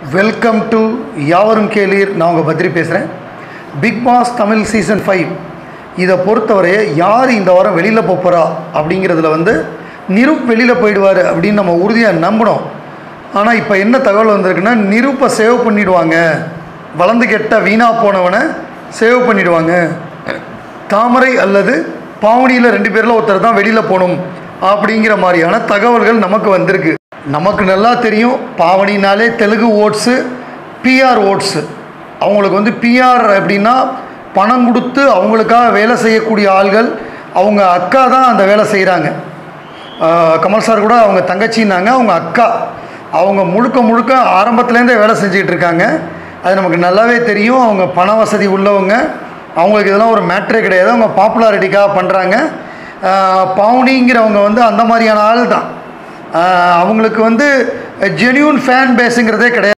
welcome to யாவரும் கேளீர் நான் உங்கள் பத்ரி பேசுகிறேன் big boss Tamil season five இதை பொறுத்தவரைய யார் இந்த வாரம் வெளியில் போகிறா அப்படிங்கிறதுல வந்து நிருப் வெளியில் போயிடுவார் அப்படின்னு நம்ம உறுதியாக நம்பினோம் ஆனால் இப்போ என்ன தகவல் வந்திருக்குன்னா நிருப்பை சேவ் பண்ணிடுவாங்க வளர்ந்து கெட்ட வீணாக போனவனை சேவ் பண்ணிடுவாங்க தாமரை அல்லது பாவனியில் ரெண்டு பேரில் ஒருத்தர் தான் வெளியில் போகணும் அப்படிங்கிற மாதிரியான தகவல்கள் நமக்கு வந்திருக்கு நமக்கு நல்லா தெரியும் பாவனினாலே தெலுங்கு ஓட்ஸு பிஆர் ஓட்ஸு அவங்களுக்கு வந்து பிஆர் அப்படின்னா பணம் கொடுத்து அவங்களுக்காக வேலை செய்யக்கூடிய ஆள்கள் அவங்க அக்கா தான் அந்த வேலை செய்கிறாங்க கமல் சார் கூட அவங்க தங்கச்சின்னாங்க அவங்க அக்கா அவங்க முழுக்க முழுக்க ஆரம்பத்துலேருந்தே வேலை செஞ்சுக்கிட்டு இருக்காங்க அது நமக்கு நல்லாவே தெரியும் அவங்க பண வசதி உள்ளவங்க அவங்களுக்கு இதெல்லாம் ஒரு மேட்ரே கிடையாது அவங்க பாப்புலாரிட்டிக்காக பண்ணுறாங்க பாவனிங்கிறவங்க வந்து அந்த மாதிரியான ஆள் தான் ஆஹ் அவங்களுக்கு வந்து ஜென்யூன் ஃபேன் பேஸுங்கிறதே கிடையாது